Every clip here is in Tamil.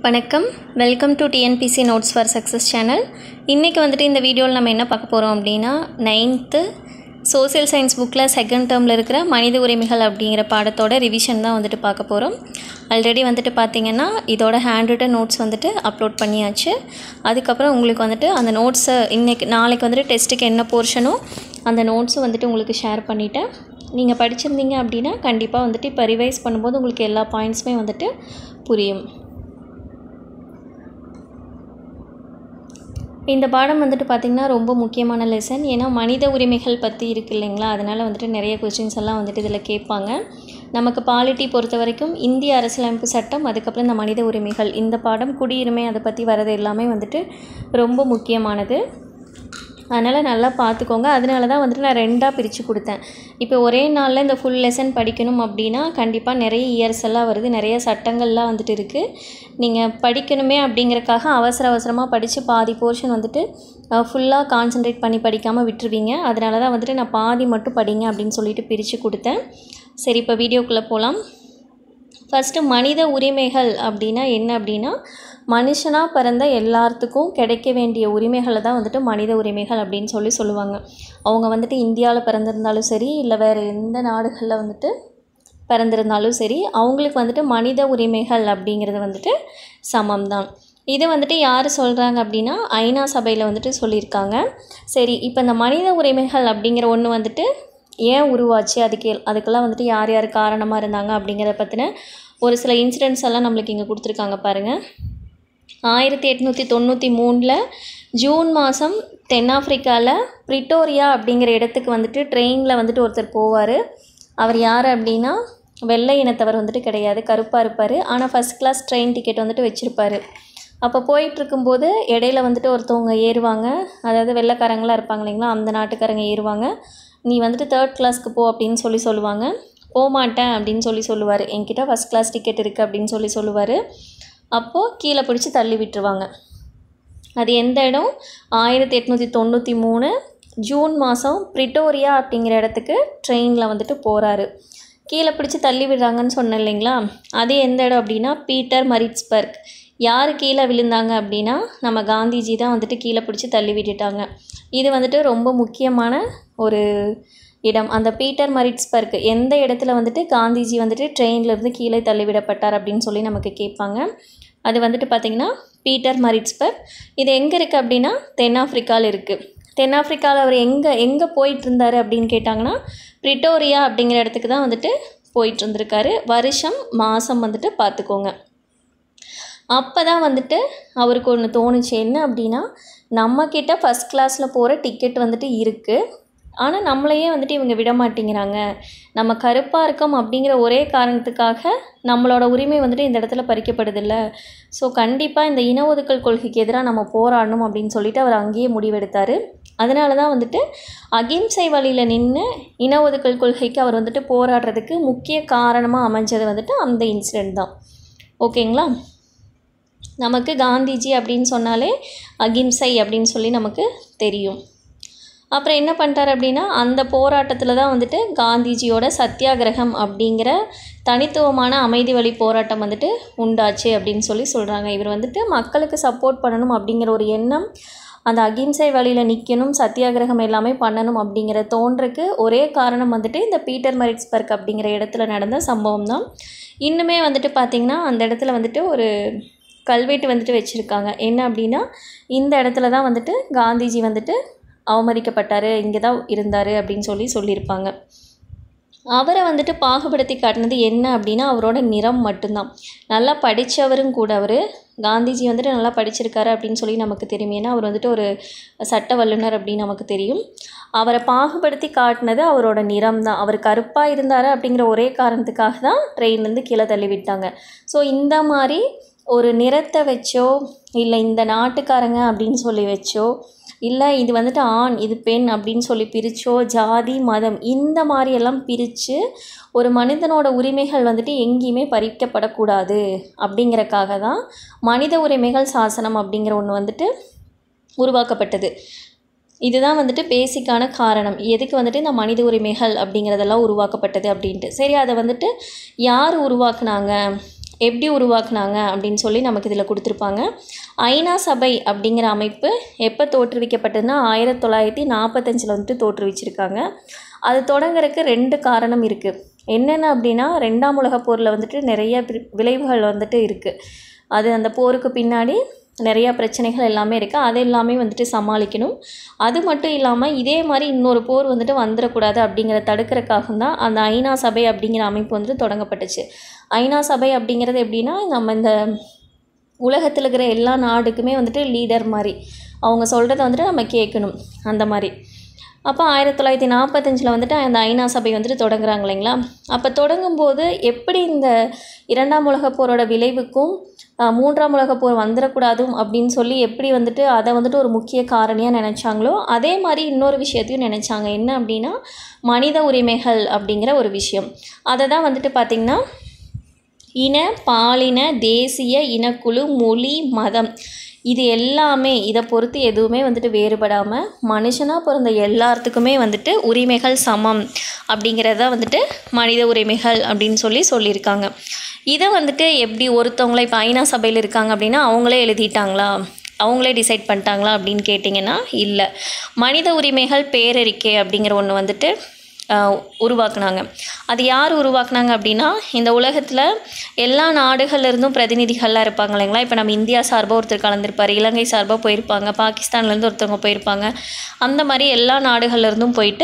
வணக்கம் welcome to TNPSC notes for success channel இன்றைக்கி வந்துட்டு இந்த வீடியோவில் நம்ம என்ன பார்க்க போகிறோம் அப்படின்னா நைன்த்து சோசியல் சயின்ஸ் புக்கில் செகண்ட் டேர்மில் இருக்கிற மனித உரிமைகள் அப்படிங்கிற பாடத்தோட ரிவிஷன் தான் வந்துட்டு பார்க்க போகிறோம் ஆல்ரெடி வந்துட்டு பார்த்திங்கன்னா இதோட ஹேண்ட் ரிட்டன் நோட்ஸ் வந்துட்டு அப்லோட் பண்ணியாச்சு அதுக்கப்புறம் உங்களுக்கு வந்துட்டு அந்த நோட்ஸை இன்றைக்கி நாளைக்கு வந்துட்டு டெஸ்ட்டுக்கு என்ன போர்ஷனோ அந்த நோட்ஸும் வந்துட்டு உங்களுக்கு ஷேர் பண்ணிவிட்டேன் நீங்கள் படிச்சிருந்தீங்க அப்படின்னா கண்டிப்பாக வந்துட்டு இப்போ ரிவைஸ் பண்ணும்போது உங்களுக்கு எல்லா பாயிண்ட்ஸுமே வந்துட்டு புரியும் இந்த பாடம் வந்துட்டு பார்த்திங்கன்னா ரொம்ப முக்கியமான லெசன் ஏன்னா மனித உரிமைகள் பற்றி இருக்கு இல்லைங்களா அதனால் வந்துட்டு நிறைய கொஸ்டின்ஸ் எல்லாம் வந்துட்டு இதில் கேட்பாங்க நமக்கு பாலிட்டி பொறுத்த வரைக்கும் இந்திய அரசியலமைப்பு சட்டம் அதுக்கப்புறம் இந்த மனித உரிமைகள் இந்த பாடம் குடியுரிமை அதை பற்றி வர்றது எல்லாமே வந்துட்டு ரொம்ப முக்கியமானது அதனால் நல்லா பார்த்துக்கோங்க அதனால தான் வந்துட்டு நான் ரெண்டாக பிரித்து கொடுத்தேன் இப்போ ஒரே நாளில் இந்த ஃபுல் லெசன் படிக்கணும் அப்படின்னா கண்டிப்பாக நிறைய இயர்ஸ் எல்லாம் வருது நிறைய சட்டங்கள்லாம் வந்துட்டு இருக்குது நீங்கள் படிக்கணுமே அப்படிங்கிறக்காக அவசர அவசரமாக படித்து பாதி போர்ஷன் வந்துட்டு ஃபுல்லாக கான்சென்ட்ரேட் பண்ணி படிக்காமல் விட்டுருவீங்க அதனால தான் வந்துட்டு நான் பாதி மட்டும் படிங்க அப்படின்னு சொல்லிட்டு பிரித்து கொடுத்தேன் சரி இப்போ வீடியோக்குள்ளே போகலாம் ஃபஸ்ட்டு மனித உரிமைகள் அப்படின்னா என்ன அப்படின்னா மனுஷனாக பிறந்த எல்லாத்துக்கும் கிடைக்க வேண்டிய உரிமைகளை தான் வந்துட்டு மனித உரிமைகள் அப்படின்னு சொல்லி சொல்லுவாங்க அவங்க வந்துட்டு இந்தியாவில் பிறந்திருந்தாலும் சரி இல்லை வேறு எந்த நாடுகளில் வந்துட்டு பிறந்திருந்தாலும் சரி அவங்களுக்கு வந்துட்டு மனித உரிமைகள் அப்படிங்கிறது வந்துட்டு சமம் தான் இது வந்துட்டு யார் சொல்கிறாங்க அப்படின்னா ஐநா சபையில் வந்துட்டு சொல்லியிருக்காங்க சரி இப்போ இந்த மனித உரிமைகள் அப்படிங்கிற ஒன்று வந்துட்டு ஏன் உருவாச்சு அதுக்கு அதுக்கெல்லாம் வந்துட்டு யார் யார் காரணமாக இருந்தாங்க அப்படிங்கிறத பற்றின ஒரு சில இன்சிடென்ட்ஸ் எல்லாம் நம்மளுக்கு இங்கே கொடுத்துருக்காங்க பாருங்கள் ஆயிரத்தி எட்நூற்றி தொண்ணூற்றி மூணில் ஜூன் மாதம் தென்னாப்பிரிக்காவில் ப்ரிட்டோரியா அப்படிங்கிற இடத்துக்கு வந்துட்டு ட்ரெயினில் வந்துட்டு ஒருத்தர் போவார் அவர் யார் அப்படின்னா வெள்ளை இனத்தவர் வந்துட்டு கிடையாது கருப்பாக இருப்பார் ஆனால் ஃபஸ்ட் கிளாஸ் ட்ரெயின் டிக்கெட் வந்துட்டு வச்சுருப்பார் அப்போ போயிட்டுருக்கும்போது இடையில வந்துட்டு ஒருத்தவங்க ஏறுவாங்க அதாவது வெள்ளைக்காரங்களாம் இருப்பாங்க இல்லைங்களா அந்த நாட்டுக்காரங்க ஏறுவாங்க நீ வந்துட்டு தேர்ட் கிளாஸ்க்கு போ அப்படின்னு சொல்லி சொல்லுவாங்க போக மாட்டேன் அப்படின்னு சொல்லி சொல்லுவார் என்கிட்ட ஃபஸ்ட் கிளாஸ் டிக்கெட் இருக்குது அப்படின்னு சொல்லி சொல்லுவார் அப்போது கீழே பிடிச்சி தள்ளி விட்டுருவாங்க அது எந்த இடம் ஆயிரத்தி எட்நூற்றி தொண்ணூற்றி மூணு ஜூன் மாதம் ப்ரிட்டோரியா அப்படிங்கிற இடத்துக்கு ட்ரெயினில் வந்துட்டு போகிறாரு கீழே பிடிச்சி தள்ளி விடுறாங்கன்னு சொன்னேன் இல்லைங்களா அது எந்த இடம் அப்படின்னா பீட்டர் மரிட்ஸ்பர்க் யார் கீழே விழுந்தாங்க அப்படின்னா நம்ம காந்திஜி தான் வந்துட்டு கீழே பிடிச்சி தள்ளி விட்டுட்டாங்க இது வந்துட்டு ரொம்ப முக்கியமான ஒரு இடம் அந்த பீட்டர் மரிட்ஸ்பர்க் எந்த இடத்துல வந்துட்டு காந்திஜி வந்துட்டு ட்ரெயின்லேருந்து கீழே தள்ளிவிடப்பட்டார் அப்படின்னு சொல்லி நமக்கு கேட்பாங்க அது வந்துட்டு பார்த்திங்கன்னா பீட்டர் மரிட்ஸ்பர்க் இது எங்கே இருக்குது அப்படின்னா தென்னாப்பிரிக்காவில் இருக்குது தென்னாப்பிரிக்காவில் அவர் எங்கே எங்கே போயிட்டு இருந்தார் அப்படின்னு கேட்டாங்கன்னா ப்ரிட்டோரியா அப்படிங்கிற இடத்துக்கு தான் வந்துட்டு போயிட்டு இருந்திருக்காரு வருஷம் மாதம் வந்துட்டு பார்த்துக்கோங்க அப்போ தான் வந்துட்டு அவருக்கு ஒன்று தோணுச்சு என்ன அப்படின்னா நம்மக்கிட்ட ஃபஸ்ட் கிளாஸில் போகிற டிக்கெட் வந்துட்டு இருக்குது ஆனால் நம்மளையே வந்துட்டு இவங்க விட மாட்டேங்கிறாங்க நம்ம கருப்பாக இருக்கோம் அப்படிங்கிற ஒரே காரணத்துக்காக நம்மளோட உரிமை வந்துட்டு இந்த இடத்துல பறிக்கப்படுதில்ல ஸோ கண்டிப்பாக இந்த இன ஒதுக்கல் கொள்கைக்கு எதிராக நம்ம போராடணும் அப்படின்னு சொல்லிட்டு அவர் அங்கேயே முடிவெடுத்தார் அதனால தான் வந்துட்டு அகிம்சை வழியில் நின்று இன ஒதுக்கல் கொள்கைக்கு அவர் வந்துட்டு போராடுறதுக்கு முக்கிய காரணமாக அமைஞ்சது வந்துட்டு அந்த இன்சிடெண்ட் தான் ஓகேங்களா நமக்கு காந்திஜி அப்படின்னு சொன்னாலே அகிம்சை அப்படின்னு சொல்லி நமக்கு தெரியும் அப்புறம் என்ன பண்ணிட்டார் அப்படின்னா அந்த போராட்டத்தில் தான் வந்துட்டு காந்திஜியோட சத்தியாகிரகம் அப்படிங்கிற தனித்துவமான அமைதி வழி போராட்டம் வந்துட்டு உண்டாச்சு அப்படின்னு சொல்லி சொல்கிறாங்க இவர் வந்துட்டு மக்களுக்கு சப்போர்ட் பண்ணணும் அப்படிங்கிற ஒரு எண்ணம் அந்த அகிம்சை வழியில் நிற்கணும் சத்தியாகிரகம் எல்லாமே பண்ணணும் அப்படிங்கிற தோன்றக்கு ஒரே காரணம் வந்துட்டு இந்த பீட்டர் மரிட்ஸ்பர்க் அப்படிங்கிற இடத்துல நடந்த சம்பவம் தான் இன்னுமே வந்துட்டு பார்த்திங்கன்னா அந்த இடத்துல வந்துட்டு ஒரு கல்வெட்டு வந்துட்டு வச்சுருக்காங்க என்ன அப்படின்னா இந்த இடத்துல தான் வந்துட்டு காந்திஜி வந்துட்டு அவமதிக்கப்பட்டார் இங்கே தான் இருந்தார் அப்படின்னு சொல்லி சொல்லியிருப்பாங்க அவரை வந்துட்டு பாகுபடுத்தி காட்டினது என்ன அப்படின்னா அவரோட நிறம் மட்டும்தான் நல்லா படித்தவரும் கூட அவர் காந்திஜி வந்துட்டு நல்லா படிச்சிருக்காரு அப்படின்னு சொல்லி நமக்கு தெரியும் ஏன்னா அவர் வந்துட்டு ஒரு சட்ட வல்லுநர் அப்படின்னு நமக்கு தெரியும் அவரை பாகுபடுத்தி காட்டினது அவரோட நிறம் தான் அவர் கருப்பாக இருந்தார் அப்படிங்கிற ஒரே காரணத்துக்காக தான் ட்ரெயின்லேருந்து கீழே தள்ளி விட்டாங்க ஸோ இந்த மாதிரி ஒரு நிறத்தை வச்சோ இல்லை இந்த நாட்டுக்காரங்க அப்படின்னு சொல்லி வச்சோ இல்லை இது வந்துட்டு ஆண் இது பெண் அப்படின்னு சொல்லி பிரித்தோ ஜாதி மதம் இந்த மாதிரியெல்லாம் பிரித்து ஒரு மனிதனோட உரிமைகள் வந்துட்டு எங்கேயுமே பறிக்கப்படக்கூடாது அப்படிங்கிறக்காக தான் மனித உரிமைகள் சாசனம் அப்படிங்கிற ஒன்று வந்துட்டு உருவாக்கப்பட்டது இதுதான் வந்துட்டு பேசிக்கான காரணம் எதுக்கு வந்துட்டு இந்த மனித உரிமைகள் அப்படிங்கிறதெல்லாம் உருவாக்கப்பட்டது அப்படின்ட்டு சரி அதை வந்துட்டு யார் உருவாக்குனாங்க எப்படி உருவாக்குனாங்க அப்படின்னு சொல்லி நமக்கு இதில் கொடுத்துருப்பாங்க ஐநா சபை அப்படிங்கிற அமைப்பு எப்போ தோற்றுவிக்கப்பட்டதுன்னா ஆயிரத்தி தொள்ளாயிரத்தி நாற்பத்தஞ்சில் வந்துட்டு தோற்றுவிச்சிருக்காங்க அது தொடங்குறதுக்கு ரெண்டு காரணம் இருக்குது என்னென்ன அப்படின்னா ரெண்டாம் உலகப் போரில் வந்துட்டு நிறைய வி- விளைவுகள் வந்துட்டு இருக்குது அது அந்த போருக்கு பின்னாடி நிறையா பிரச்சனைகள் எல்லாமே இருக்குது அது எல்லாமே வந்துட்டு சமாளிக்கணும் அது மட்டும் இல்லாமல் இதே மாதிரி இன்னொரு போர் வந்துட்டு வந்துடக்கூடாது அப்படிங்கிற தடுக்கிறதுக்காக தான் அந்த ஐநா சபை அப்படிங்கிற அமைப்பு வந்துட்டு தொடங்கப்பட்டுச்சு ஐநா சபை அப்படிங்கிறது எப்படின்னா நம்ம இந்த உலகத்தில் இருக்கிற எல்லா நாடுக்குமே வந்துட்டு லீடர் மாதிரி அவங்க சொல்கிறத வந்துட்டு நம்ம கேட்கணும் அந்த மாதிரி அப்போ ஆயிரத்தி தொள்ளாயிரத்தி நாற்பத்தஞ்சில் வந்துட்டு அந்த ஐநா சபை வந்துட்டு தொடங்குறாங்க இல்லைங்களா அப்போ தொடங்கும்போது எப்படி இந்த இரண்டாம் உலகப் போரோட விளைவுக்கும் ஆஹ், மூன்றாம் உலகப் போர் வந்துடக்கூடாதும் அப்படின்னு சொல்லி எப்படி வந்துட்டு அதை வந்துட்டு ஒரு முக்கிய காரணியாக நினச்சாங்களோ அதே மாதிரி இன்னொரு விஷயத்தையும் நினச்சாங்க என்ன அப்படின்னா மனித உரிமைகள் அப்படிங்கிற ஒரு விஷயம் அதை தான் வந்துட்டு பார்த்திங்கன்னா இன பாலின தேசிய இனக்குழு மொழி மதம் இது எல்லாமே இதை பொறுத்து எதுவுமே வந்துட்டு வேறுபடாமல் மனுஷனாக பிறந்த எல்லாத்துக்குமே வந்துட்டு உரிமைகள் சமம் அப்படிங்கிறத வந்துட்டு மனித உரிமைகள் அப்படின்னு சொல்லி சொல்லியிருக்காங்க இதை வந்துட்டு எப்படி ஒருத்தவங்கள இப்போ ஐநா சபையில் இருக்காங்க அப்படின்னா அவங்களே எழுதிட்டாங்களா அவங்களே டிசைட் பண்ணிட்டாங்களா அப்படின்னு கேட்டிங்கன்னா இல்லை மனித உரிமைகள் பேரறிக்கை அப்படிங்கிற ஒன்று வந்துட்டு ஆஹ், உருவாக்குனாங்க அது யார் உருவாக்குனாங்க அப்படின்னா இந்த உலகத்தில் எல்லா நாடுகள்ல இருந்தும் பிரதிநிதிகள்லாம் இருப்பாங்க இல்லைங்களா இப்போ நம்ம இந்தியா சார்பாக ஒருத்தர் கலந்துருப்பார் இலங்கை சார்பாக போயிருப்பாங்க பாகிஸ்தான்லேருந்து ஒருத்தவங்க போயிருப்பாங்க அந்த மாதிரி எல்லா நாடுகள்ல இருந்தும் போயிட்டு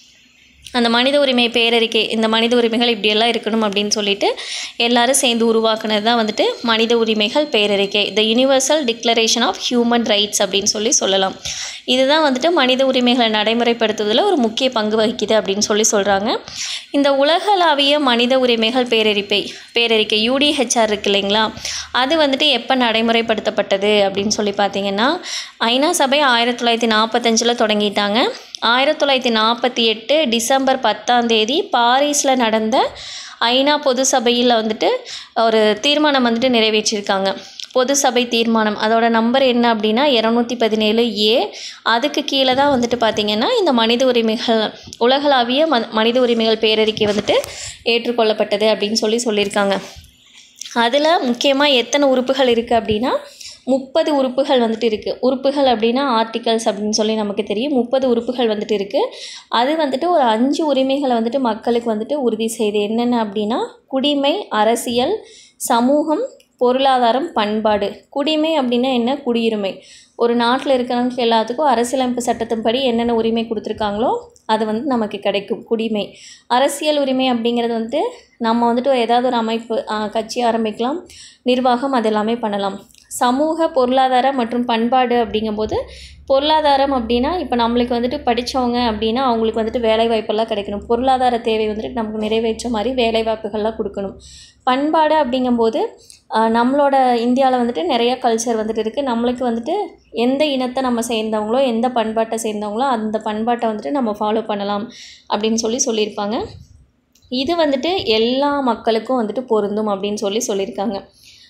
அந்த மனித உரிமை பேரறிக்கை இந்த மனித உரிமைகள் இப்படியெல்லாம் இருக்கணும் அப்படின்னு சொல்லிட்டு எல்லாரும் சேர்ந்து உருவாக்குனது தான் வந்துட்டு மனித உரிமைகள் பேரறிக்கை the universal declaration of human rights அப்படின்னு சொல்லி சொல்லலாம் இதுதான் வந்துட்டு மனித உரிமைகளை நடைமுறைப்படுத்துவதில் ஒரு முக்கிய பங்கு வகிக்குது அப்படின்னு சொல்லி சொல்கிறாங்க இந்த உலகளாவிய மனித உரிமைகள் பேரறிக்கை பேரறிக்கை யூடிஹெச்ஆர் இருக்கு இல்லைங்களா அது வந்துட்டு எப்போ நடைமுறைப்படுத்தப்பட்டது அப்படின்னு சொல்லி பார்த்தீங்கன்னா ஐநா சபை ஆயிரத்தி தொள்ளாயிரத்தி நாற்பத்தஞ்சில் தொடங்கிட்டாங்க ஆயிரத்தி தொள்ளாயிரத்தி நாற்பத்தி எட்டு டிசம்பர் பத்தாம் தேதி பாரிஸில் நடந்த ஐநா பொது சபையில் வந்துட்டு ஒரு தீர்மானம் வந்துட்டு நிறைவேற்றியிருக்காங்க பொது சபை தீர்மானம் அதோட நம்பர் என்ன அப்படின்னா இரநூத்தி பதினேழு ஏ அதுக்கு கீழே தான் வந்துட்டு பார்த்திங்கன்னா இந்த மனித உரிமைகள் உலகளாவிய ம மனித உரிமைகள் பேரறிக்கை வந்துட்டு ஏற்றுக்கொள்ளப்பட்டது அப்படின்னு சொல்லி சொல்லியிருக்காங்க அதில் முக்கியமாக எத்தனை உறுப்புகள் இருக்குது அப்படின்னா முப்பது உறுப்புகள் வந்துட்டு இருக்குது உறுப்புகள் அப்படின்னா ஆர்டிகல்ஸ் அப்படின்னு சொல்லி நமக்கு தெரியும் முப்பது உறுப்புகள் வந்துட்டு இருக்குது அது வந்துட்டு ஒரு அஞ்சு உரிமைகளை வந்துட்டு மக்களுக்கு வந்துட்டு உறுதி செய்யுது என்னென்ன அப்படின்னா குடிமை அரசியல் சமூகம் பொருளாதாரம் பண்பாடு குடிமை அப்படின்னா என்ன குடியுரிமை ஒரு நாட்டில் இருக்கிறவங்களுக்கு எல்லாத்துக்கும் அரசியலமைப்பு சட்டத்தின்படி என்னென்ன உரிமை கொடுத்துருக்காங்களோ அது வந்து நமக்கு கிடைக்கும் குடிமை அரசியல் உரிமை அப்படிங்கிறது வந்துட்டு நம்ம வந்துட்டு ஏதாவது ஒரு அமைப்பு ஆஹ், கட்சி ஆரம்பிக்கலாம் நிர்வாகம் அது எல்லாமே பண்ணலாம் சமூக பொருளாதார மற்றும் பண்பாடு அப்படிங்கும்போது பொருளாதாரம் அப்படின்னா இப்போ நம்மளுக்கு வந்துட்டு படித்தவங்க அப்படின்னா அவங்களுக்கு வந்துட்டு வேலை வாய்ப்பெல்லாம் கிடைக்கணும் பொருளாதார தேவை வந்துட்டு நமக்கு நிறைவேற்ற மாதிரி வேலை வாய்ப்புகள்லாம் கொடுக்கணும் பண்பாடு அப்படிங்கும்போது ஆஹ், நம்மளோட இந்தியாவில் வந்துட்டு நிறைய கல்ச்சர் வந்துட்டு இருக்குது நம்மளுக்கு வந்துட்டு எந்த இனத்தை நம்ம சேர்ந்தவங்களோ எந்த பண்பாட்டை சேர்ந்தவங்களோ அந்த பண்பாட்டை வந்துட்டு நம்ம ஃபாலோ பண்ணலாம் அப்படின்னு சொல்லி சொல்லியிருப்பாங்க இது வந்துட்டு எல்லா மக்களுக்கும் வந்துட்டு பொருந்தும் அப்படின்னு சொல்லி சொல்லியிருக்காங்க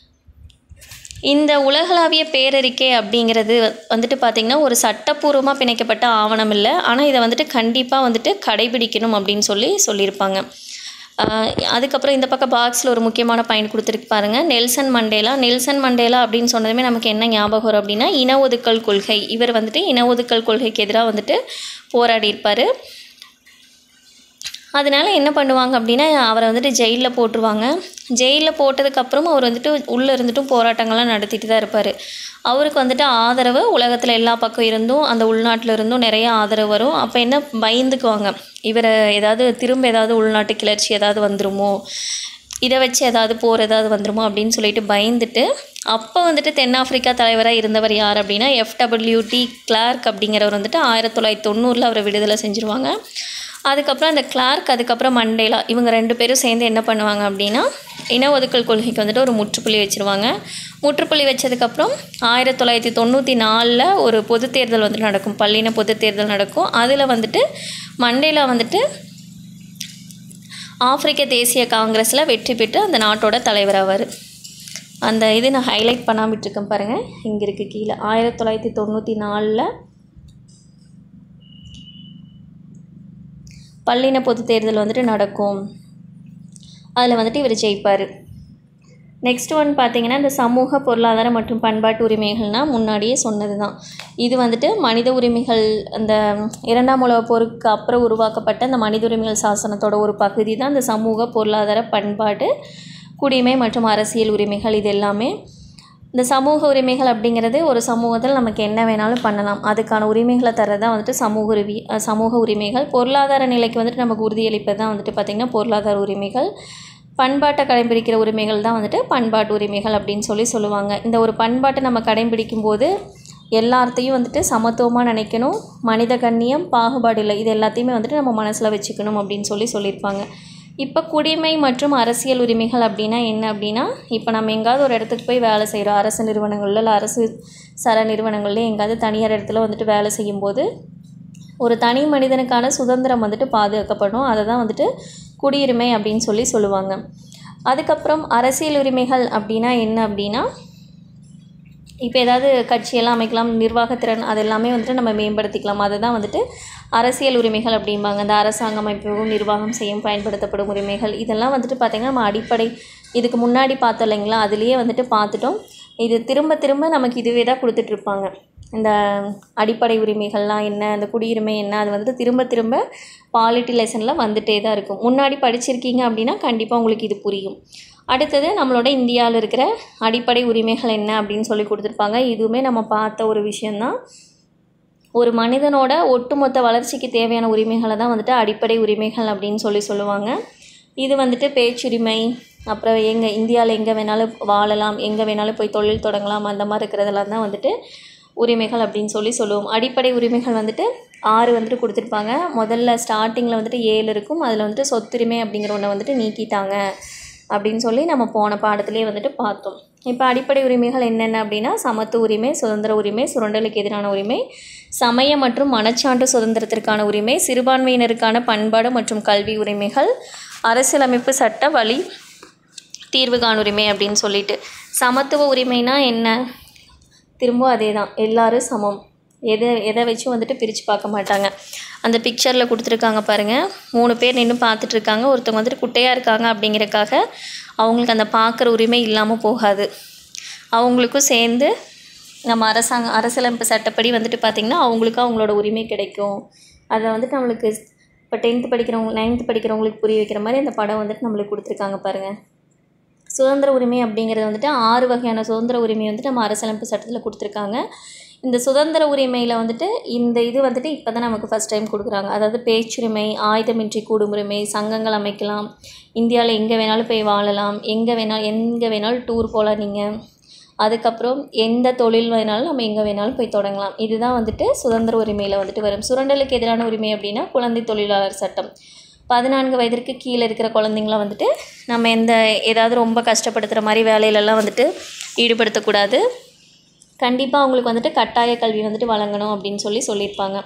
இந்த உலகளாவிய பேரறிக்கை அப்படிங்கிறது வந்துட்டு பார்த்திங்கன்னா ஒரு சட்டப்பூர்வமாக பிணைக்கப்பட்ட ஆவணம் இல்லை ஆனால் இதை வந்துட்டு கண்டிப்பாக வந்துட்டு கடைபிடிக்கணும் அப்படின்னு சொல்லி சொல்லியிருப்பாங்க ஆஹ் அதுக்கப்புறம் இந்த பக்கம் பாக்ஸில் ஒரு முக்கியமான பாயிண்ட் கொடுத்துருக்கு பாருங்கள் நெல்சன் மண்டேலா நெல்சன் மண்டேலா அப்படின்னு சொன்னதுமே நமக்கு என்ன ஞாபகம் வரும் அப்படின்னா இன ஒதுக்கல் கொள்கை இவர் வந்துட்டு இன ஒதுக்கல் கொள்கைக்கு எதிராக வந்துட்டு போராடி இருப்பார் அதனால என்ன பண்ணுவாங்க அப்படின்னா அவரை வந்துட்டு ஜெயிலில் போட்டுருவாங்க ஜெயிலில் போட்டதுக்கப்புறம் அவர் வந்துட்டு உள்ளே இருந்துட்டும் போராட்டங்கள்லாம் நடத்திட்டு தான் இருப்பார் அவருக்கு வந்துட்டு ஆதரவு உலகத்தில் எல்லா பக்கம் இருந்தும் அந்த உள்நாட்டில் இருந்தும் நிறைய ஆதரவு வரும் அப்போ என்ன பயந்துக்குவாங்க இவரை ஏதாவது திரும்ப ஏதாவது உள்நாட்டு கிளர்ச்சி ஏதாவது வந்துருமோ இதை வச்சு ஏதாவது போர் ஏதாவது வந்துருமோ அப்படின்னு சொல்லிட்டு பயந்துட்டு அப்போ வந்துட்டு தென்னாப்பிரிக்கா தலைவராக இருந்தவர் யார் அப்படின்னா எஃப்டபிள்யூடி கிளார்க் அப்படிங்கிறவர் வந்துட்டு ஆயிரத்தி தொள்ளாயிரத்தி தொண்ணூறில் அவரை விடுதலை செஞ்சுருவாங்க அதுக்கப்புறம் அந்த கிளார்க் அதுக்கப்புறம் மண்டேலா இவங்க ரெண்டு பேரும் சேர்ந்து என்ன பண்ணுவாங்க அப்படின்னா இன ஒதுக்கல் கொள்கைக்கு வந்துட்டு ஒரு முற்றுப்புள்ளி வச்சுருவாங்க முற்றுப்புள்ளி வச்சதுக்கப்புறம் ஆயிரத்தி தொள்ளாயிரத்தி தொண்ணூற்றி நாலில் ஒரு பொது தேர்தல் வந்து நடக்கும் பள்ளின பொது தேர்தல் நடக்கும் அதில் வந்துட்டு மண்டேலா வந்துட்டு ஆப்பிரிக்க தேசிய காங்கிரஸில் வெற்றி பெற்று அந்த நாட்டோட தலைவராவார் அந்த இது நான் ஹைலைட் பண்ணாம விட்டுருக்கேன் பாருங்கள் இங்கே இருக்குது கீழே ஆயிரத்தி தொள்ளாயிரத்தி தொண்ணூற்றி நாலில் பள்ளின பொது தேர்தல் வந்துட்டு நடக்கும் அதில் வந்துட்டு இவர் ஜெயிப்பார் நெக்ஸ்ட் ஒன் பார்த்தீங்கன்னா இந்த சமூக பொருளாதார மற்றும் பண்பாட்டு உரிமைகள்னால் முன்னாடியே சொன்னது தான் இது வந்துட்டு மனித உரிமைகள் அந்த இரண்டாம் உலகப் போருக்கு அப்புறம் உருவாக்கப்பட்ட இந்த மனித உரிமைகள் சாசனத்தோட ஒரு பகுதி தான் இந்த சமூக பொருளாதார பண்பாட்டு குடிமை மற்றும் அரசியல் உரிமைகள் இது எல்லாமே இந்த சமூக உரிமைகள் அப்படிங்கிறது ஒரு சமூகத்தில் நமக்கு என்ன வேணாலும் பண்ணலாம் அதுக்கான உரிமைகளை தர்றது தான் வந்துட்டு சமூக உரிமை அஹ் சமூக உரிமைகள் பொருளாதார நிலைக்கு வந்துட்டு நமக்கு உறுதியளிப்பது தான் வந்துட்டு பார்த்திங்கன்னா பொருளாதார உரிமைகள் பண்பாட்டை கடைபிடிக்கிற உரிமைகள் தான் வந்துட்டு பண்பாட்டு உரிமைகள் அப்படின்னு சொல்லி சொல்லுவாங்க இந்த ஒரு பண்பாட்டை நம்ம கடைபிடிக்கும் போது எல்லாத்தையும் வந்துட்டு சமத்துவமாக நினைக்கணும் மனித கண்ணியம் பாகுபாடு இல்லை இது எல்லாத்தையுமே வந்துட்டு நம்ம மனசில் வச்சுக்கணும் அப்படின்னு சொல்லி சொல்லியிருப்பாங்க இப்போ குடிமை மற்றும் அரசியல் உரிமைகள் அப்படின்னா என்ன அப்படின்னா இப்போ நம்ம எங்காவது ஒரு இடத்துக்கு போய் வேலை செய்கிறோம் அரசு நிறுவனங்கள்ல இல்லை அரசு சர நிறுவனங்கள்ல எங்காவது தனியார் இடத்துல வந்துட்டு வேலை செய்யும்போது ஒரு தனி மனிதனுக்கான சுதந்திரம் வந்துட்டு பாதுகாக்கப்படும் அதை தான் வந்துட்டு குடியுரிமை அப்படின்னு சொல்லி சொல்லுவாங்க அதுக்கப்புறம் அரசியல் உரிமைகள் அப்படின்னா என்ன அப்படின்னா இப்போ ஏதாவது கட்சியெல்லாம் அமைக்கலாம் நிர்வாகத்திறன் அது எல்லாமே வந்துட்டு நம்ம மேம்படுத்திக்கலாம் அதை தான் வந்துட்டு அரசியல் உரிமைகள் அப்படிம்பாங்க இந்த அரசாங்க அமைப்பும் நிர்வாகம் செய்யும் பயன்படுத்தப்படும் உரிமைகள் இதெல்லாம் வந்துட்டு பார்த்திங்கன்னா நம்ம அடிப்படை இதுக்கு முன்னாடி பார்த்தோம் இல்லைங்களா அதுலேயே வந்துட்டு பார்த்துட்டோம் இது திரும்ப திரும்ப நமக்கு இதுவே தான் கொடுத்துட்ருப்பாங்க இந்த அடிப்படை உரிமைகள்லாம் என்ன இந்த குடியுரிமை என்ன அது வந்துட்டு திரும்ப திரும்ப பாலிட்டி லெசனில் வந்துட்டே தான் இருக்கும் முன்னாடி படிச்சிருக்கீங்க அப்படின்னா கண்டிப்பாக உங்களுக்கு இது புரியும் அடுத்தது நம்மளோட இந்தியாவில் இருக்கிற அடிப்படை உரிமைகள் என்ன அப்படின்னு சொல்லி கொடுத்துருப்பாங்க இதுவுமே நம்ம பார்த்த ஒரு விஷயந்தான் ஒரு மனிதனோட ஒட்டுமொத்த வளர்ச்சிக்கு தேவையான உரிமைகளை தான் வந்துட்டு அடிப்படை உரிமைகள் அப்படின்னு சொல்லி சொல்லுவாங்க இது வந்துட்டு பேச்சுரிமை அப்புறம் எங்கே இந்தியாவில் எங்கே வேணாலும் வாழலாம் எங்கே வேணாலும் போய் தொழில் தொடங்கலாம் அந்த மாதிரி இருக்கிறதெல்லாம் தான் வந்துட்டு உரிமைகள் அப்படின்னு சொல்லி சொல்லுவோம் அடிப்படை உரிமைகள் வந்துட்டு ஆறு வந்துட்டு கொடுத்துருப்பாங்க முதல்ல ஸ்டார்டிங்கில் வந்துட்டு ஏழு இருக்கும் அதில் வந்துட்டு சொத்துரிமை அப்படிங்கிற ஒன்றை வந்துட்டு நீக்கிட்டாங்க அப்படின்னு சொல்லி நம்ம போன பாடத்திலே வந்துட்டு பார்த்தோம் இப்போ அடிப்படை உரிமைகள் என்னென்ன அப்படின்னா சமத்துவ உரிமை சுதந்திர உரிமை சுரண்டலுக்கு எதிரான உரிமை சமய மற்றும் மனச்சான்று சுதந்திரத்திற்கான உரிமை சிறுபான்மையினருக்கான பண்பாடு மற்றும் கல்வி உரிமைகள் அரசியலமைப்பு சட்ட வழி தீர்வு காண உரிமை அப்படின்னு சொல்லிட்டு சமத்துவ உரிமைனா என்ன திரும்ப அதே தான் எல்லாரும் சமம் எதை எதை வச்சும் வந்துட்டு பிரித்து பார்க்க மாட்டாங்க அந்த பிக்சரில் கொடுத்துருக்காங்க பாருங்கள் மூணு பேர் நின்று பார்த்துட்ருக்காங்க ஒருத்தவங்க வந்துட்டு குட்டையாக இருக்காங்க அப்படிங்கிறக்காக அவங்களுக்கு அந்த பார்க்குற உரிமை இல்லாமல் போகாது அவங்களுக்கும் சேர்ந்து நம்ம அரசாங்க அரசியலமைப்பு சட்டப்படி வந்துட்டு பார்த்திங்கன்னா அவங்களுக்கும் அவங்களோட உரிமை கிடைக்கும் அதை வந்துட்டு நம்மளுக்கு இப்போ டென்த்து படிக்கிறவங்க நைன்த்து படிக்கிறவங்களுக்கு புரிய வைக்கிற மாதிரி அந்த படம் வந்துட்டு நம்மளுக்கு கொடுத்துருக்காங்க பாருங்கள் சுதந்திர உரிமை அப்படிங்கிறது வந்துட்டு ஆறு வகையான சுதந்திர உரிமை வந்துட்டு நம்ம அரசியலமைப்பு சட்டத்தில் கொடுத்துருக்காங்க இந்த சுதந்திர உரிமையில் வந்துட்டு இந்த இது வந்துட்டு இப்போ தான் நமக்கு ஃபஸ்ட் டைம் கொடுக்குறாங்க அதாவது பேச்சுரிமை ஆயுதமின்றி கூடும் உரிமை சங்கங்கள் அமைக்கலாம் இந்தியாவில் எங்கே வேணாலும் போய் வாழலாம் எங்கே வேணாலும் எங்கே வேணாலும் டூர் போகலாம் நீங்கள் அதுக்கப்புறம் எந்த தொழில் வேணாலும் நம்ம எங்கே வேணாலும் போய் தொடங்கலாம் இதுதான் வந்துட்டு சுதந்திர உரிமையில் வந்துட்டு வரும் சுரண்டலுக்கு எதிரான உரிமை அப்படின்னா குழந்தை தொழிலாளர் சட்டம் பதினான்கு வயதிற்கு கீழே இருக்கிற குழந்தைங்கள வந்துட்டு நம்ம எந்த ஏதாவது ரொம்ப கஷ்டப்படுத்துகிற மாதிரி வேலையிலலாம் வந்துட்டு ஈடுபடுத்தக்கூடாது கண்டிப்பாக அவங்களுக்கு வந்துட்டு கட்டாய கல்வி வந்துட்டு வழங்கணும் அப்படின்னு சொல்லி சொல்லியிருப்பாங்க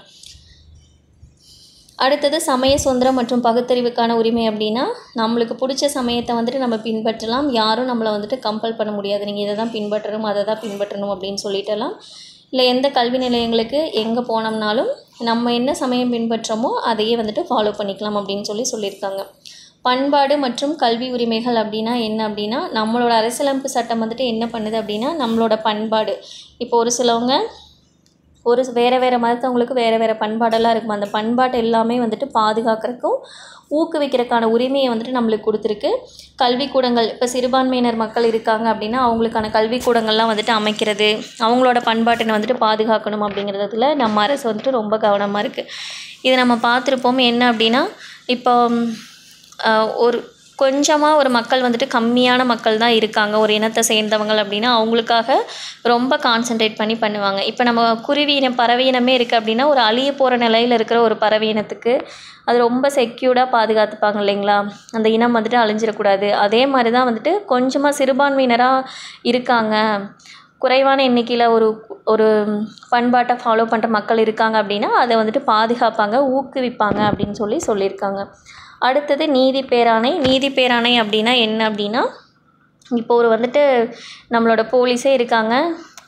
அடுத்தது சமய சுதந்திரம் மற்றும் பகுத்தறிவுக்கான உரிமை அப்படின்னா நம்மளுக்கு பிடிச்ச சமயத்தை வந்துட்டு நம்ம பின்பற்றலாம் யாரும் நம்மளை வந்துட்டு கம்பல் பண்ண முடியாது நீங்கள் இதை தான் பின்பற்றணும் அதை தான் பின்பற்றணும் அப்படின்னு சொல்லிட்டலாம் இல்லை எந்த கல்வி நிலையங்களுக்கு எங்கே போனோம்னாலும் நம்ம என்ன சமயம் பின்பற்றமோ அதையே வந்துட்டு ஃபாலோ பண்ணிக்கலாம் அப்படின்னு சொல்லி சொல்லியிருக்காங்க பண்பாடு மற்றும் கல்வி உரிமைகள் அப்படின்னா என்ன அப்படின்னா நம்மளோட அரசியலமைப்பு சட்டம் வந்துட்டு என்ன பண்ணுது அப்படின்னா நம்மளோட பண்பாடு இப்போ ஒரு சிலவங்க ஒரு வேறு வேறு மதத்தவங்களுக்கு வேறு வேறு பண்பாடெல்லாம் இருக்கும் அந்த பண்பாட்டை எல்லாமே வந்துட்டு பாதுகாக்கிறதுக்கும் ஊக்குவிக்கிறதுக்கான உரிமையை வந்துட்டு நம்மளுக்கு கொடுத்துருக்கு கல்விக்கூடங்கள் இப்போ சிறுபான்மையினர் மக்கள் இருக்காங்க அப்படின்னா அவங்களுக்கான கல்விக்கூடங்கள்லாம் வந்துட்டு அமைக்கிறது அவங்களோட பண்பாட்டினை வந்துட்டு பாதுகாக்கணும் அப்படிங்கிறதுல நம்ம அரசு வந்துட்டு ரொம்ப கவனமாக இருக்குது இதை நம்ம பார்த்துருப்போம் என்ன அப்படின்னா இப்போ ஆஹ், ஒரு கொஞ்சமாக ஒரு மக்கள் வந்துட்டு கம்மியான மக்கள் தான் இருக்காங்க ஒரு இனத்தை சேர்ந்தவங்க அப்படின்னா அவங்களுக்காக ரொம்ப கான்சென்ட்ரேட் பண்ணி பண்ணுவாங்க இப்போ நம்ம குருவி இனம் பறவை இனமே இருக்குது அப்படின்னா ஒரு அழிய போகிற நிலையில் இருக்கிற ஒரு பறவை இனத்துக்கு அது ரொம்ப செக்யூர்டாக பாதுகாத்துப்பாங்க இல்லைங்களா அந்த இனம் வந்துட்டு அழிஞ்சிடக்கூடாது அதே மாதிரி தான் வந்துட்டு கொஞ்சமாக சிறுபான்மையினராக இருக்காங்க குறைவான எண்ணிக்கையில் ஒரு ஒரு பண்பாட்டை ஃபாலோ பண்ணுற மக்கள் இருக்காங்க அப்படின்னா அதை வந்துட்டு பாதுகாப்பாங்க ஊக்குவிப்பாங்க அப்படின்னு சொல்லி சொல்லியிருக்காங்க அடுத்தது நீதி பேராணை நீதி பேராணை அப்படின்னா என்ன அப்படின்னா இப்போ ஒரு வந்துட்டு நம்மளோட போலீஸே இருக்காங்க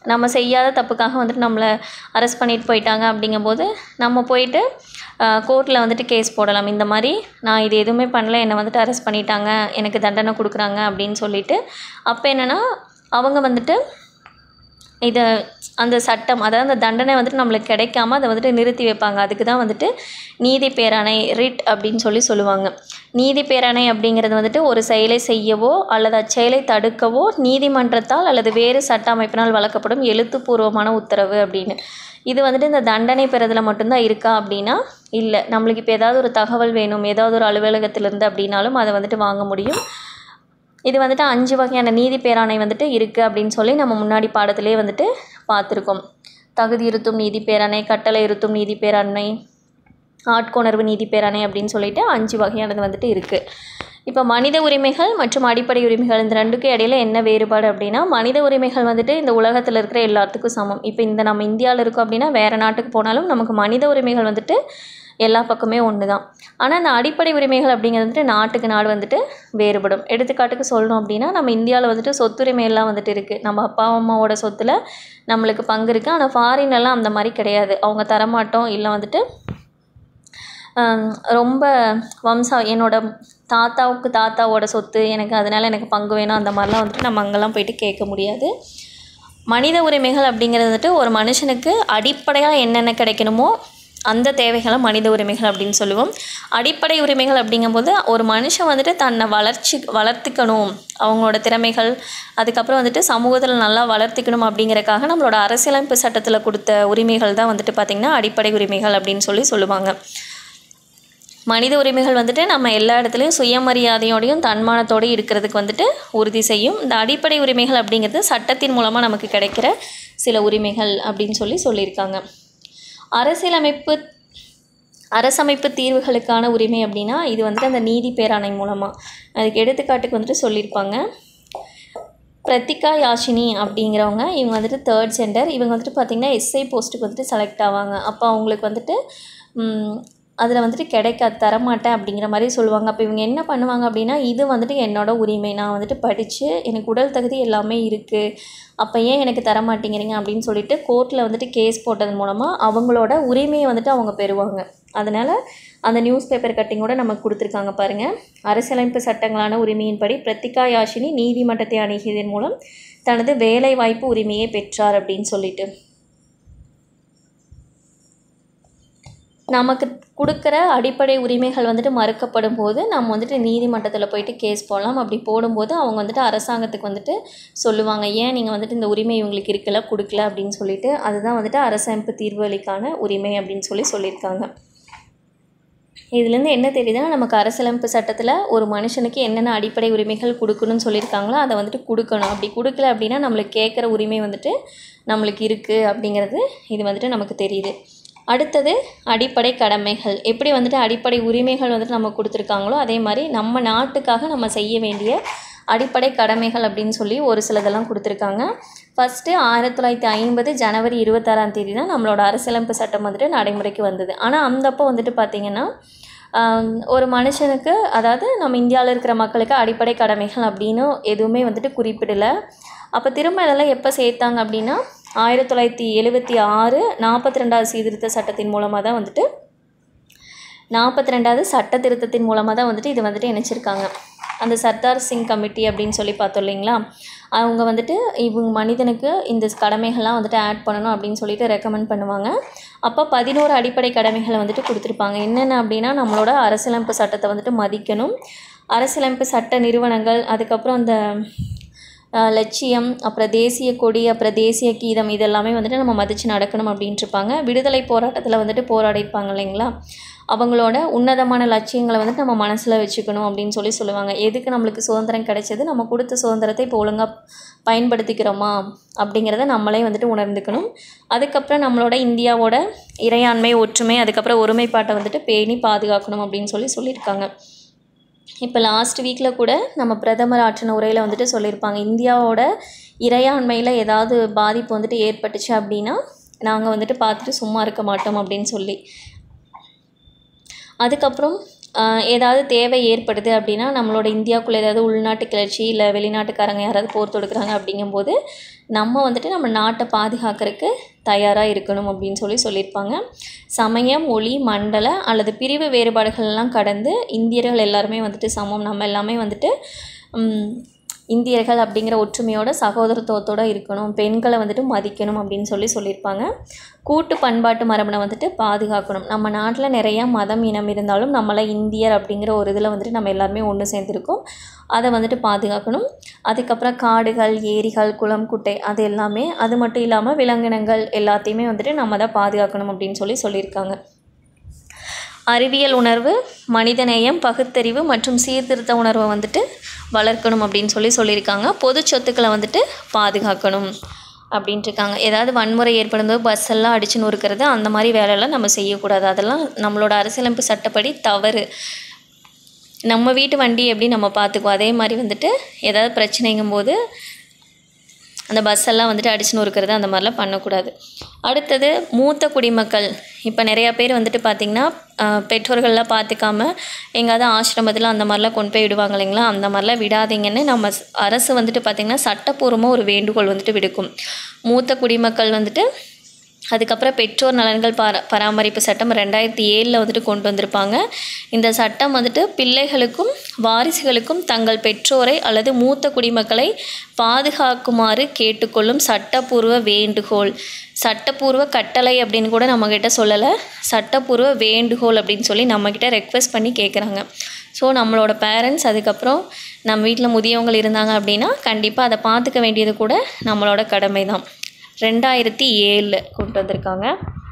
நம்ம செய்யாத தப்புக்காக வந்துட்டு நம்மளை அரெஸ்ட் பண்ணிட்டு போயிட்டாங்க அப்படிங்கும்போது நம்ம போயிட்டு கோர்ட்டில் வந்துட்டு கேஸ் போடலாம் இந்த மாதிரி நான் இது எதுவுமே பண்ணல என்னை வந்துட்டு அரெஸ்ட் பண்ணிட்டாங்க எனக்கு தண்டனை கொடுக்குறாங்க அப்படின்னு சொல்லிட்டு அப்போ என்னென்னா அவங்க வந்துட்டு இதை அந்த சட்டம் அதாவது அந்த தண்டனை வந்துட்டு நம்மளுக்கு கிடைக்காம அதை வந்துட்டு நிறுத்தி வைப்பாங்க அதுக்கு தான் வந்துட்டு நீதி பேராணை ரிட் அப்படின்னு சொல்லி சொல்லுவாங்க நீதி பேராணை அப்படிங்கிறது வந்துட்டு ஒரு செயலை செய்யவோ அல்லது அச்செயலை தடுக்கவோ நீதிமன்றத்தால் அல்லது வேறு சட்ட அமைப்பினால் வழங்கப்படும் எழுத்துப்பூர்வமான உத்தரவு அப்படின்னு இது வந்துட்டு இந்த தண்டனை பெறதுல மட்டும்தான் இருக்கா அப்படின்னா இல்லை நம்மளுக்கு இப்போ ஏதாவது ஒரு தகவல் வேணும் ஏதாவது ஒரு அலுவலகத்திலேருந்து அப்படின்னாலும் அதை வந்துட்டு வாங்க முடியும் இது வந்துட்டு அஞ்சு வகையான நீதி பேராணை வந்துட்டு இருக்குது அப்படின்னு சொல்லி நம்ம முன்னாடி பாடத்திலே வந்துட்டு பார்த்துருக்கோம் தகுதி இருத்தும் நீதி பேராணை கட்டளை இருத்தும் நீதி பேராண்மை ஆட்கொணர்வு நீதி பேராணை அப்படின்னு சொல்லிட்டு அஞ்சு வகையானது வந்துட்டு இருக்குது இப்போ மனித உரிமைகள் மற்றும் அடிப்படை உரிமைகள் இந்த ரெண்டுக்கும் இடையில என்ன வேறுபாடு அப்படின்னா மனித உரிமைகள் வந்துட்டு இந்த உலகத்தில் இருக்கிற எல்லாத்துக்கும் சமம் இப்போ இந்த நம்ம இந்தியாவில் இருக்கோம் அப்படின்னா வேறு நாட்டுக்கு போனாலும் நமக்கு மனித உரிமைகள் வந்துட்டு எல்லா பக்கமே ஒன்று தான் ஆனால் அந்த அடிப்படை உரிமைகள் அப்படிங்கிறது வந்துட்டு நாட்டுக்கு நாடு வந்துட்டு வேறுபடும் எடுத்துக்காட்டுக்கு சொல்லணும் அப்படின்னா நம்ம இந்தியாவில் வந்துட்டு சொத்துரிமை எல்லாம் வந்துட்டு இருக்குது நம்ம அப்பா அம்மாவோட சொத்தில் நம்மளுக்கு பங்கு இருக்குது ஆனால் ஃபாரின்லலாம் அந்த மாதிரி கிடையாது அவங்க தரமாட்டோம் இல்லை வந்துட்டு ஆம், ரொம்ப வம்சா என்னோட தாத்தாவுக்கு தாத்தாவோட சொத்து எனக்கு அதனால் எனக்கு பங்கு வேணும் அந்த மாதிரிலாம் வந்துட்டு நம்ம அங்கெல்லாம் போயிட்டு கேட்க முடியாது மனித உரிமைகள் அப்படிங்கிறது வந்துட்டு ஒரு மனுஷனுக்கு அடிப்படையாக என்னென்ன கிடைக்கணுமோ அந்த தேவைகளை மனித உரிமைகள் அப்படின்னு சொல்லுவோம் அடிப்படை உரிமைகள் அப்படிங்கும்போது ஒரு மனுஷன் வந்துட்டு தன்னை வளர்ச்சி வளர்த்துக்கணும் அவங்களோட திறமைகள் அதுக்கப்புறம் வந்துட்டு சமூகத்தில் நல்லா வளர்த்திக்கணும் அப்படிங்கறக்காக நம்மளோட அரசியலமைப்பு சட்டத்தில் கொடுத்த உரிமைகள் தான் வந்துட்டு பார்த்திங்கன்னா அடிப்படை உரிமைகள் அப்படின்னு சொல்லி சொல்லுவாங்க மனித உரிமைகள் வந்துட்டு நம்ம எல்லா இடத்துலையும் சுயமரியாதையோடையும் தன்மானத்தோடையும் இருக்கிறதுக்கு வந்துட்டு உறுதி செய்யும் இந்த அடிப்படை உரிமைகள் அப்படிங்கிறது சட்டத்தின் மூலமாக நமக்கு கிடைக்கிற சில உரிமைகள் அப்படின்னு சொல்லி சொல்லியிருக்காங்க அரசியலமைப்பு அரசமைப்பு தீர்வுகளுக்கான உரிமை அப்படின்னா இது வந்துட்டு அந்த நீதி பேராணை மூலமாக அதுக்கு எடுத்துக்காட்டுக்கு வந்துட்டு சொல்லியிருப்பாங்க பிரத்திகா யாஷினி அப்படிங்கிறவங்க இவங்க வந்துட்டு தேர்ட் சென்டர் இவங்க வந்துட்டு பார்த்திங்கன்னா எஸ்ஐ போஸ்ட்டுக்கு வந்துட்டு செலக்ட் ஆவாங்க அப்போ அவங்களுக்கு வந்துட்டு அதில் வந்துட்டு கிடைக்காது தரமாட்டேன் அப்படிங்கிற மாதிரி சொல்லுவாங்க அப்போ இவங்க என்ன பண்ணுவாங்க அப்படின்னா இது வந்துட்டு என்னோட உரிமை நான் வந்துட்டு படித்து எனக்கு உடல் தகுதி எல்லாமே இருக்குது அப்போ ஏன் எனக்கு தர மாட்டேங்கிறீங்க அப்படின்னு சொல்லிட்டு கோர்ட்டில் வந்துட்டு கேஸ் போட்டதன் மூலமாக அவங்களோட உரிமையை வந்துட்டு அவங்க பெறுவாங்க அதனால் அந்த நியூஸ் பேப்பர் கட்டிங்கோட நமக்கு கொடுத்துருக்காங்க பாருங்கள் அரசியலமைப்பு சட்டங்களான உரிமையின்படி பிரத்திகா யாஷினி நீதிமன்றத்தை அணுகியதன் மூலம் தனது வேலைவாய்ப்பு உரிமையை பெற்றார் அப்படின்னு சொல்லிட்டு நமக்கு கொடுக்குற அடிப்படை உரிமைகள் வந்துட்டு மறுக்கப்படும் போது நம்ம வந்துட்டு நீதிமன்றத்தில் போயிட்டு கேஸ் போடலாம் அப்படி போடும்போது அவங்க வந்துட்டு அரசாங்கத்துக்கு வந்துட்டு சொல்லுவாங்க ஏன் நீங்கள் வந்துட்டு இந்த உரிமை இவங்களுக்கு இருக்கல கொடுக்கல அப்படின்னு சொல்லிட்டு அதுதான் வந்துட்டு அரசமைப்பு தீர்வுகளுக்கான உரிமை அப்படின்னு சொல்லி சொல்லியிருக்காங்க இதுலேருந்து என்ன தெரியுதுன்னா நமக்கு அரசியலமைப்பு சட்டத்தில் ஒரு மனுஷனுக்கு என்னென்ன அடிப்படை உரிமைகள் கொடுக்கணும்னு சொல்லியிருக்காங்களோ அதை வந்துட்டு கொடுக்கணும் அப்படி கொடுக்கல அப்படின்னா நம்மளுக்கு கேட்குற உரிமை வந்துட்டு நம்மளுக்கு இருக்குது அப்படிங்கிறது இது வந்துட்டு நமக்கு தெரியுது அடுத்தது அடிப்படை கடமைகள் எப்படி வந்துட்டு அடிப்படை உரிமைகள் வந்துட்டு நமக்கு கொடுத்துருக்காங்களோ அதே மாதிரி நம்ம நாட்டுக்காக நம்ம செய்ய வேண்டிய அடிப்படை கடமைகள் அப்படின்னு சொல்லி ஒரு சிலதெல்லாம் கொடுத்துருக்காங்க ஃபஸ்ட்டு ஆயிரத்தி தொள்ளாயிரத்தி ஐம்பது ஜனவரி இருபத்தாறாம் தேதி தான் நம்மளோட அரசியலமைப்பு சட்டம் வந்துட்டு நடைமுறைக்கு வந்தது ஆனால் அந்தப்போ வந்துட்டு பார்த்திங்கன்னா ஆம், ஒரு மனுஷனுக்கு அதாவது நம்ம இந்தியாவில் இருக்கிற மக்களுக்கு அடிப்படை கடமைகள் அப்படின்னு எதுவுமே வந்துட்டு குறிப்பிடலை அப்போ திரும்ப இதெல்லாம் எப்போ சேர்த்தாங்க அப்படின்னா ஆயிரத்தி தொள்ளாயிரத்தி எழுபத்தி ஆறு நாற்பத்தி ரெண்டாவது சீர்திருத்த சட்டத்தின் மூலமாக தான் வந்துட்டு நாற்பத்தி ரெண்டாவது சட்ட திருத்தத்தின் மூலமாக தான் வந்துட்டு இது வந்துட்டு இணைச்சிருக்காங்க அந்த சர்தார் சிங் கமிட்டி அப்படின்னு சொல்லி பார்த்தோம் இல்லைங்களா அவங்க வந்துட்டு இவங்க மனிதனுக்கு இந்த கடமைகள்லாம் வந்துட்டு ஆட் பண்ணணும் அப்படின்னு சொல்லிட்டு ரெக்கமெண்ட் பண்ணுவாங்க அப்போ பதினோரு அடிப்படை கடமைகளை வந்துட்டு கொடுத்துருப்பாங்க என்னென்ன அப்படின்னா நம்மளோட அரசியலமைப்பு சட்டத்தை வந்துட்டு மதிக்கணும் அரசியலமைப்பு சட்ட நிறுவனங்கள் அதுக்கப்புறம் அந்த அஹ், லட்சியம் அப்புறம் தேசிய கொடி அப்புறம் தேசிய கீதம் இதெல்லாமே வந்துட்டு நம்ம மதித்து நடக்கணும் அப்படின்ட்டு இருப்பாங்க விடுதலை போராட்டத்தில் வந்துட்டு போராடிருப்பாங்க இல்லைங்களா அவங்களோட உன்னதமான லட்சியங்களை வந்துட்டு நம்ம மனசில் வச்சுக்கணும் அப்படின்னு சொல்லி சொல்லுவாங்க எதுக்கு நம்மளுக்கு சுதந்திரம் கிடைச்சது நம்ம கொடுத்த சுதந்திரத்தை இப்போ ஒழுங்காக பயன்படுத்திக்கிறோமா அப்படிங்கிறத நம்மளே வந்துட்டு உணர்ந்துக்கணும் அதுக்கப்புறம் நம்மளோட இந்தியாவோட இறையாண்மை ஒற்றுமை அதுக்கப்புறம் ஒருமைப்பாட்டை வந்துட்டு பேணி பாதுகாக்கணும் அப்படின்னு சொல்லி சொல்லியிருக்காங்க இப்போ லாஸ்ட் வீக்கில் கூட நம்ம பிரதமர் ஆற்றின உரையில் வந்துட்டு சொல்லியிருப்பாங்க இந்தியாவோட இறையாண்மையில் ஏதாவது பாதிப்பு வந்துட்டு ஏற்பட்டுச்சு அப்படின்னா நாங்கள் வந்துட்டு பார்த்துட்டு சும்மா இருக்க மாட்டோம் அப்படின்னு சொல்லி அதுக்கப்புறம் ஆஹ் ஏதாவது தேவை ஏற்படுது அப்படின்னா நம்மளோட இந்தியாவுக்குள்ளே ஏதாவது உள்நாட்டு கிளர்ச்சி இல்லை வெளிநாட்டுக்காரங்க யாராவது போர் தொடுக்குறாங்க அப்படிங்கும்போது நம்ம வந்துட்டு நம்ம நாட்டை பாதுகாக்கிறதுக்கு தயாராக இருக்கணும் அப்படின்னு சொல்லி சொல்லியிருப்பாங்க சமயம் மொழி மண்டல அல்லது பிரிவு வேறுபாடுகள்லாம் கடந்து இந்தியர்கள் எல்லாருமே வந்துட்டு சமம் நம்ம எல்லாமே வந்துட்டு ம், இந்தியர்கள் அப்படிங்கிற ஒற்றுமையோட சகோதரத்துவத்தோட இருக்கணும் பெண்களை வந்துட்டு மதிக்கணும் அப்படின்னு சொல்லி சொல்லியிருப்பாங்க கூட்டு பண்பாட்டு மரபனை வந்துட்டு பாதுகாக்கணும் நம்ம நாட்டில் நிறையா மதம் இனம் இருந்தாலும் நம்மளை இந்தியர் அப்படிங்கிற ஒரு இதில் வந்துட்டு நம்ம எல்லாருமே ஒன்று சேர்ந்துருக்கோம் அதை வந்துட்டு பாதுகாக்கணும் அதுக்கப்புறம் காடுகள் ஏரிகள் குளம் குட்டை அது எல்லாமே அது மட்டும் இல்லாமல் விலங்கினங்கள் எல்லாத்தையுமே வந்துட்டு நம்ம தான் பாதுகாக்கணும் அப்படின்னு சொல்லி சொல்லியிருக்காங்க அறிவியல் உணர்வு மனிதநேயம் பகுத்தறிவு மற்றும் சீர்திருத்த உணர்வை வந்துட்டு வளர்க்கணும் அப்படின்னு சொல்லி சொல்லியிருக்காங்க பொது சொத்துக்களை வந்துட்டு பாதுகாக்கணும் அப்படின்ட்டு இருக்காங்க ஏதாவது வன்முறை ஏற்படும்போது பஸ் எல்லாம் அடிச்சு நொறுக்கிறது அந்த மாதிரி வேலையெல்லாம் நம்ம செய்யக்கூடாது அதெல்லாம் நம்மளோட அரசியலமைப்பு சட்டப்படி தவறு நம்ம வீட்டு வண்டி எப்படி நம்ம பார்த்துக்குவோம் அதே மாதிரி வந்துட்டு ஏதாவது பிரச்சனைங்கும் போது அந்த பஸ் எல்லாம் வந்துட்டு அடிச்சு நொறுக்கிறது அந்த மாதிரிலாம் பண்ணக்கூடாது அடுத்தது மூத்த குடிமக்கள் இப்போ நிறையா பேர் வந்துட்டு பார்த்திங்கன்னா ஆஹ், பெற்றோர்கள்லாம் பார்த்துக்காம எங்கேயாவது ஆசிரமத்தில் அந்த மாதிரிலாம் கொண்டு போய் விடுவாங்க இல்லைங்களா அந்த மாதிரிலாம் விடாதீங்கன்னு நம்ம ஸ்- அரசு வந்துட்டு பார்த்திங்கன்னா சட்டப்பூர்வமாக ஒரு வேண்டுகோள் வந்துட்டு விடுக்கும் மூத்த குடிமக்கள் வந்துட்டு அதுக்கப்புறம் பெற்றோர் நலன்கள் பாரா பராமரிப்பு சட்டம் ரெண்டாயிரத்தி ஏழில் வந்துட்டு கொண்டு வந்திருப்பாங்க இந்த சட்டம் வந்துட்டு பிள்ளைகளுக்கும் வாரிசுகளுக்கும் தங்கள் பெற்றோரை அல்லது மூத்த குடிமக்களை பாதுகாக்குமாறு கேட்டுக்கொள்ளும் சட்டப்பூர்வ வேண்டுகோள் சட்டப்பூர்வ கட்டளை அப்படின்னு கூட நம்மக்கிட்ட சொல்லலை சட்டப்பூர்வ வேண்டுகோள் அப்படின்னு சொல்லி நம்மக்கிட்ட ரெக்வெஸ்ட் பண்ணி கேட்குறாங்க ஸோ நம்மளோட பேரண்ட்ஸ் அதுக்கப்புறம் நம்ம வீட்டில் முதியவங்க இருந்தாங்க அப்படின்னா கண்டிப்பாக அதை பார்த்துக்க வேண்டியது கூட நம்மளோட கடமை தான் ரெண்டாயிரத்தி ஏழில் கொண்டு வந்திருக்காங்க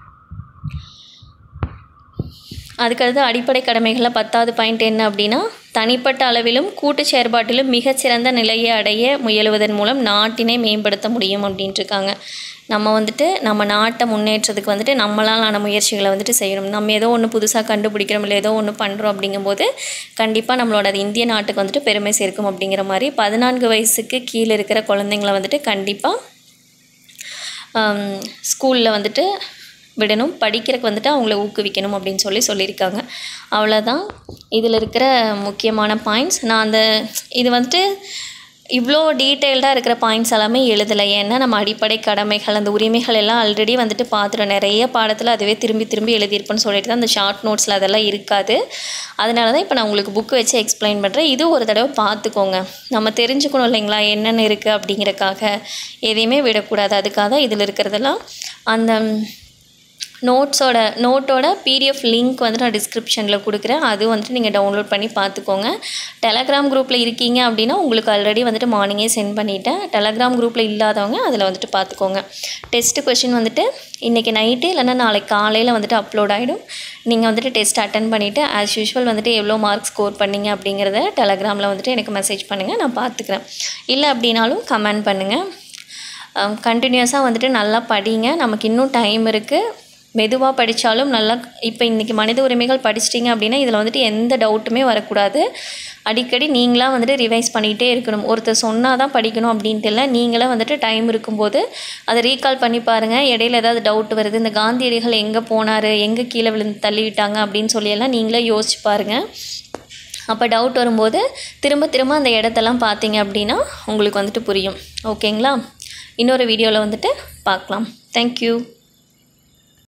அதுக்கடுத்து அடிப்படை கடமைகளில் பத்தாவது பாயிண்ட் என்ன அப்படின்னா தனிப்பட்ட அளவிலும் கூட்டு செயற்பாட்டிலும் மிகச்சிறந்த நிலையை அடைய முயலுவதன் மூலம் நாட்டினை மேம்படுத்த முடியும் அப்படின்ட்டு இருக்காங்க நம்ம வந்துட்டு நம்ம நாட்டை முன்னேற்றத்துக்கு வந்துட்டு நம்மளால் ஆன முயற்சிகளை வந்துட்டு செய்யணும் நம்ம ஏதோ ஒன்று புதுசாக கண்டுபிடிக்கிறோம் இல்லை ஏதோ ஒன்று பண்ணுறோம் அப்படிங்கும்போது கண்டிப்பாக நம்மளோட அது இந்திய நாட்டுக்கு வந்துட்டு பெருமை சேர்க்கும் அப்படிங்கிற மாதிரி பதினான்கு வயசுக்கு கீழே இருக்கிற குழந்தைங்கள வந்துட்டு கண்டிப்பாக ஸ்கூலில் வந்துட்டு விடணும் படிக்கிறதுக்கு வந்துட்டு அவங்கள ஊக்குவிக்கணும் அப்படின்னு சொல்லி சொல்லியிருக்காங்க அவ்வளோதான் இதில் இருக்கிற முக்கியமான பாயிண்ட்ஸ் நான் அந்த இது வந்துட்டு இவ்வளோ டீட்டெயில்டாக இருக்கிற பாயிண்ட்ஸ் எல்லாமே எழுதலை ஏன்னா நம்ம அடிப்படை கடமைகள் அந்த உரிமைகள் எல்லாம் ஆல்ரெடி வந்துட்டு பார்த்துட்டோம் நிறைய பாடத்தில் அதுவே திரும்பி திரும்பி எழுதியிருப்பேன்னு சொல்லிட்டு தான் அந்த ஷார்ட் நோட்ஸில் அதெல்லாம் இருக்காது அதனால தான் இப்போ நான் உங்களுக்கு புக்கு வச்சு எக்ஸ்பிளைன் பண்ணுறேன் இது ஒரு தடவை பார்த்துக்கோங்க நம்ம தெரிஞ்சுக்கணும் இல்லைங்களா என்னென்ன இருக்குது அப்படிங்கிறக்காக எதையுமே விடக்கூடாது அதுக்காக தான் இதில் இருக்கிறதெல்லாம் அந்த நோட்ஸோட நோட்டோட பிடிஎஃப் லிங்க் வந்து நான் டிஸ்கிரிப்ஷனில் கொடுக்குறேன் அது வந்துட்டு நீங்கள் டவுன்லோட் பண்ணி பார்த்துக்கோங்க டெலகிராம் குரூப்பில் இருக்கீங்க அப்படின்னா உங்களுக்கு ஆல்ரெடி வந்துட்டு மார்னிங்கே சென்ட் பண்ணிட்டேன் டெலகிராம் குரூப்பில் இல்லாதவங்க அதில் வந்துட்டு பார்த்துக்கோங்க டெஸ்ட் கொஷின் வந்துட்டு இன்றைக்கி நைட்டு இல்லைன்னா நாளைக்கு காலையில் வந்துட்டு அப்லோட் ஆகிடும் நீங்கள் வந்துட்டு டெஸ்ட் அட்டன் பண்ணிவிட்டு ஆஸ் யூஷுவல் வந்துட்டு எவ்வளோ மார்க் ஸ்கோர் பண்ணீங்க அப்படிங்கிறத டெலகிராமில் வந்துட்டு எனக்கு மெசேஜ் பண்ணுங்கள் நான் பார்த்துக்கிறேன் இல்லை அப்படின்னாலும் கமெண்ட் பண்ணுங்கள் கண்டினியூஸாக வந்துட்டு நல்லா படிங்க நமக்கு இன்னும் டைம் இருக்குது மெதுவாக படித்தாலும் நல்லா இப்போ இன்றைக்கி மனித உரிமைகள் படிச்சிட்டிங்க அப்படின்னா இதில் வந்துட்டு எந்த டவுட்டுமே வரக்கூடாது அடிக்கடி நீங்களாக வந்துட்டு ரிவைஸ் பண்ணிகிட்டே இருக்கணும் ஒருத்தர் சொன்னால் தான் படிக்கணும் அப்படின்ட்டு இல்லை நீங்களே வந்துட்டு டைம் இருக்கும்போது அதை ரீகால் பண்ணி பாருங்கள் இடையில ஏதாவது டவுட் வருது இந்த காந்தியடிகள் எங்கே போனார் எங்கே கீழே விழுந்து தள்ளிவிட்டாங்க அப்படின்னு சொல்லியெல்லாம் நீங்களே யோசிச்சு பாருங்கள் அப்போ டவுட் வரும்போது திரும்ப திரும்ப அந்த இடத்தெல்லாம் பார்த்தீங்க அப்படின்னா உங்களுக்கு வந்துட்டு புரியும் ஓகேங்களா இன்னொரு வீடியோவில் வந்துட்டு பார்க்கலாம் தேங்க்யூ